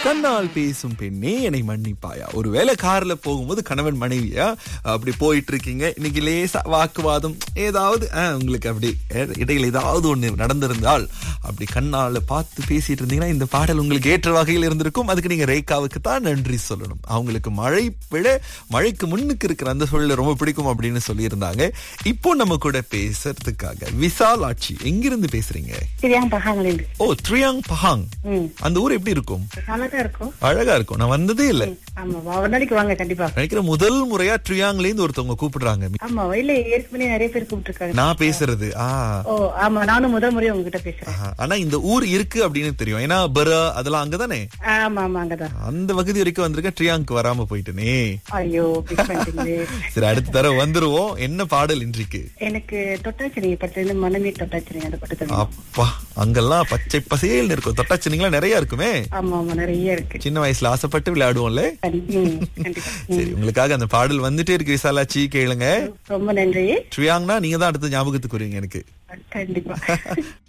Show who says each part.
Speaker 1: கண்ணால் பேசும் பெண்ணே என்னை மன்னிப்பாயா ஒருவேளை கார்ல போகும்போது கணவன் மனைவியா அப்படி போயிட்டு இருக்கீங்க இன்னைக்கு லேசா வாக்குவாதம் ஏதாவது அஹ், உங்களுக்கு அப்படி அஹ், இடையில ஏதாவது ஒண்ணு நடந்திருந்தால் அப்படி கண்ணால பார்த்து பேசிட்டு இருந்தீங்கன்னா இந்த பாடல் உங்களுக்கு ஏற்ற வகையில் இருந்திருக்கும் அதுக்கு நீங்க ரேகாவுக்கு தான் நன்றி சொல்லணும் அவங்களுக்கு மழை விட மழைக்கு முன்னுக்கு இருக்கிற அந்த சூழல ரொம்ப பிடிக்கும் அப்படின்னு சொல்லியிருந்தாங்க இப்போ நம்ம கூட பேசுறதுக்காக விசால் ஆட்சி எங்கிருந்து பேசுறீங்க
Speaker 2: சரியாங்க பகாங்களேந்து
Speaker 1: ஓ த்ரியாங் பஹாங்
Speaker 2: ம்
Speaker 1: அந்த ஊர் எப்படி இருக்கும்
Speaker 2: நல்லாதான் இருக்கும்
Speaker 1: அழகா இருக்கும் நான் வந்ததே இல்ல
Speaker 2: ஆமா ஒரு நாளைக்கு வாங்க கண்டிப்பா
Speaker 1: நினைக்கிற முதல் முறையா ட்ரியாங்ல இருந்து ஒருத்தவங்க கூப்பிடுறாங்க
Speaker 2: ஆமா இல்ல ஏற்கனவே நிறைய பேர் கூப்பிட்டுருக்காங்க
Speaker 1: நான் பேசுறது ஆ
Speaker 2: ஓ ஆமா நானும் முதல் முறை உங்ககிட்ட பேசுறேன்
Speaker 1: ஆஹா. ஆனா இந்த ஊர் இருக்கு அப்படின்னு தெரியும் ஏன்னா பர அதெல்லாம் அங்கதானே
Speaker 2: ஆமா ஆமா அங்கதான்
Speaker 1: அந்த பகுதி வரைக்கும் வந்திருக்கேன் ட்ரியாங்க்கு வராம போயிட்டேனே
Speaker 2: ஐயோ மிஸ் பண்ணிட்டீங்களே
Speaker 1: சரி அடுத்த தடவை வந்துருவோம் என்ன பாடல் இன்றைக்கு
Speaker 2: எனக்கு தொட்டாச்சிரிங்க படத்துல இருந்து மனமே தொட்டாச்சிரிங்க அந்த படத்தை வேணும்.
Speaker 1: அப்பா அங்கெல்லாம் பச்சை பசேல்னு இருக்கும் தொட்டாச்சினிங்களா நிறைய இருக்குமே
Speaker 2: ஆமா ஆமா நிறைய இருக்கு
Speaker 1: சின்ன வயசுல ஆசைப்பட்டு விளையாடுவோம்ல
Speaker 2: சரி, ம், கண்டிப்பா
Speaker 1: சரி உங்களுக்காக அந்த பாடல் வந்துட்டே இருக்கு விசாலாச்சி கேளுங்க
Speaker 2: ரொம்ப நன்றி
Speaker 1: ட்ரியாங்னா நீங்க தான் அடுத்த ஞாபகத்துக்கு வருவீங்க எனக்கு
Speaker 2: கண்டிப்பா